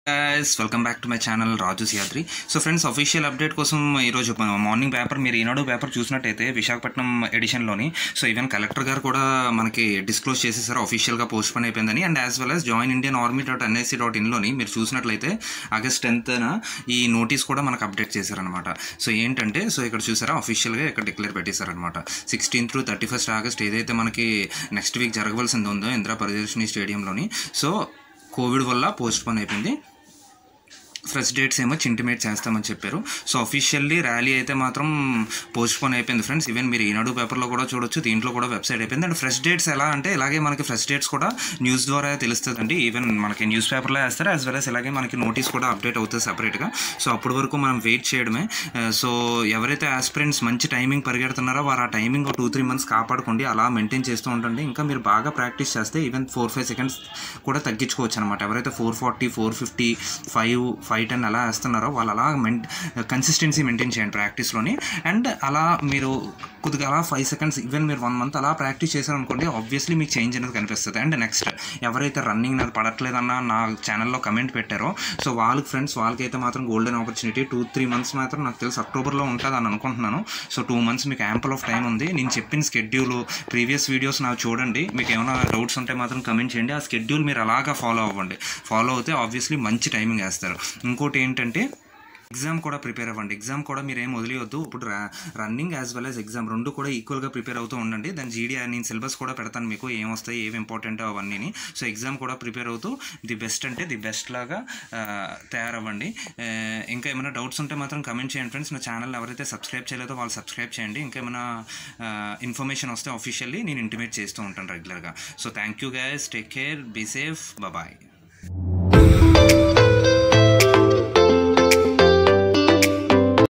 guys welcome back to my channel Raju Siyadri so friends official update కోసం ఈరోజు morning paper మీరు Eenadu paper చూసినట్టయితే విశాఖపట్నం ఎడిషన్లోని సో ఈవెన్ కలెక్టర్ గారు కూడా మనకి డిస్క్లోజ్ చేసేసారు అఫీషియల్గా పోస్ట్ పోన్ అయిపోయిందని and as well as join Indian Army dot NIC dot ఇన్లోని మీరు చూసినట్లయితే ఆగస్ట్ టెన్త్న ఈ నోటీస్ కూడా మనకు అప్డేట్ చేశారనమాట సో ఏంటంటే సో ఇక్కడ చూసారా అఫీషియల్గా ఇక్కడ డిక్లేర్ పెట్టేశారనమాట sixteenth to thirty first August ఏదైతే మనకి నెక్స్ట్ వీక్ జరగవలసింది ఉందో ఇందిరా పరిదర్శిని స్టేడియంలోని సో కోవిడ్ వల్ల పోస్ట్ పోన్ అయిపోయింది ఫ్రెష్ డేట్స్ ఏమో ఇంటిమేట్ చేస్తామని చెప్పారు సో అఫీషియల్లీ ర్యాలీ అయితే మాత్రం పోస్ట్ పోన్ అయిపోయింది ఫ్రెండ్స్ ఈవెన్ మీరు ఈనాడు పేపర్లో కూడా చూడొచ్చు దీంట్లో కూడా వెబ్సైట్ అయిపోయింది అండ్ ఫ్రెష్ డేట్స్ ఎలా అంటే ఇలాగే మనకి ఫ్రెష్ డేట్స్ కూడా న్యూస్ ద్వారా తెలుస్తుందండి ఈవెన్ మనకి న్యూస్ పేపర్లో వేస్తారు యాజ్ వెల్ as ఇలాగే మనకి నోటీస్ కూడా అప్డేట్ అవుతుంది సపరేట్గా సో అప్పటి వరకు మనం వెయిట్ చేయడమే సో ఎవరైతే ఆస్పిరెంట్స్ మంచి టైమింగ్ పరిగెడుతున్నారో వారు ఆ టైమింగ్ టూ త్రీ మంత్స్ కాపాడుకోండి అలా మెయింటైన్ చేస్తూ ఉండండి ఇంకా మీరు బాగా ప్రాక్టీస్ చేస్తే ఈవెన్ ఫోర్ ఫైవ్ సెకండ్స్ కూడా తగ్గించుకోవచ్చు అనమాట ఎవరైతే four forty four fifty five five ten అలా వేస్తున్నారో వాళ్ళు అలా మెయిన్ కన్సిస్టెన్సీ మెయింటైన్ చేయండి ప్రాక్టీస్లోని అండ్ అలా మీరు కొద్దిగా అలా ఫైవ్ సెకండ్స్ ఈవెన్ మీరు వన్ మంత్ అలా ప్రాక్టీస్ చేశారనుకోండి ఆబ్వియస్లీ మీకు చేంజ్ అనేది కనిపిస్తుంది అండ్ నెక్స్ట్ ఎవరైతే రన్నింగ్ నాది పడట్లేదన్న నా ఛానల్లో కమెంట్ పెట్టారో సో వాళ్ళకి ఫ్రెండ్స్ వాళ్ళకైతే మాత్రం golden opportunity two three months మాత్రం నాకు తెలిసి అక్టోబర్లో ఉంటుంది అని అనుకుంటున్నాను సో టూ మంత్స్ మీకు యాంపుల్ ఆఫ్ టైం ఉంది నేను చెప్పిన స్కెడ్యూల్ ప్రీవియస్ వీడియోస్ నాకు చూడండి మీకు ఏమైనా డౌట్స్ ఉంటే మాత్రం కమెంట్ చేయండి ఆ స్కెడ్యూల్ మీరు అలాగా ఫాలో అవ్వండి ఫాలో అవుతే ఆబ్వియస్లీ మంచి టైమింగ్ వేస్తారు ఇంకోటి ఏంటంటే ఎగ్జామ్ కూడా ప్రిపేర్ అవ్వండి ఎగ్జామ్ కూడా మీరు ఏం వదిలేయొద్దు ఇప్పుడు running as well as exam రెండు కూడా ఈక్వల్గా ప్రిపేర్ అవుతూ ఉండండి దాని జీడీ నేను సిలబస్ కూడా పెడతాను మీకు ఏం వస్తాయి ఏవి ఇంపార్టెంట్ అవన్నీ సో ఎగ్జామ్ కూడా ప్రిపేర్ అవుతూ ది బెస్ట్ అంటే ది బెస్ట్ లాగా ఆ, తయారవ్వండి ఆ, ఇంకా ఏమైనా డౌట్స్ ఉంటే మాత్రం కమెంట్ చేయండి ఫ్రెండ్స్ నా ఛానల్ ఎవరైతే సబ్స్క్రైబ్ చేయలేదో వాళ్ళు సబ్స్క్రైబ్ చేయండి ఇంకా ఏమైనా ఇన్ఫర్మేషన్ వస్తే ఆఫీషియల్లీ నేను ఇంటిమేట్ చేస్తూ ఉంటాను రెగ్యులర్గా so thank you guys take care be safe bye